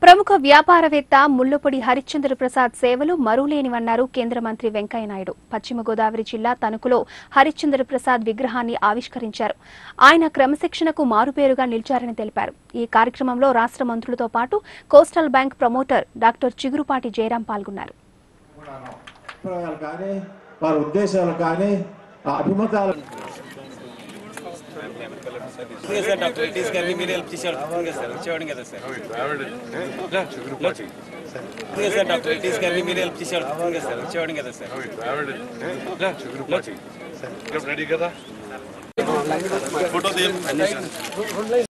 ప్రముఖ వ్యాపారవేత్త ముళ్లుపొడి హరిశ్చంద్ర ప్రసాద్ సేవలు మరులేనివన్నారు కేంద్ర మంత్రి వెంకయ్యనాయుడు పశ్చిమ గోదావరి జిల్లా తణుకులో హరిశ్చంద్ర ప్రసాద్ విగ్రహాన్ని ఆవిష్కరించారు ఆయన క్రమశిక్షణకు మారుపేరుగా నిలిచారని తెలిపారు ఈ కార్యక్రమంలో రాష్ట్ర మంత్రులతో పాటు coastal bank promoter doctor Chigurupati Jayaram పాల్గొన్నారు అభిప్రాయాలు కానీ వారి ఉద్దేశాలు కానీ ఆ అభిమతాలు ఓకే సార్ డాక్టర్ ఎయిటీస్ గారిని మీరు హెల్ప్ చేసేవాళ్ళు ఓకే సార్ వచ్చేవాడు కదా సార్ ఓకే సార్ డాక్టర్ ఎయిటీస్ గారిని మీరు హెల్ప్ చేసేవాళ్ళు ఓకే సార్ వచ్చేవాడు కదా సార్ రెడీ కదా ఫోటో తీయం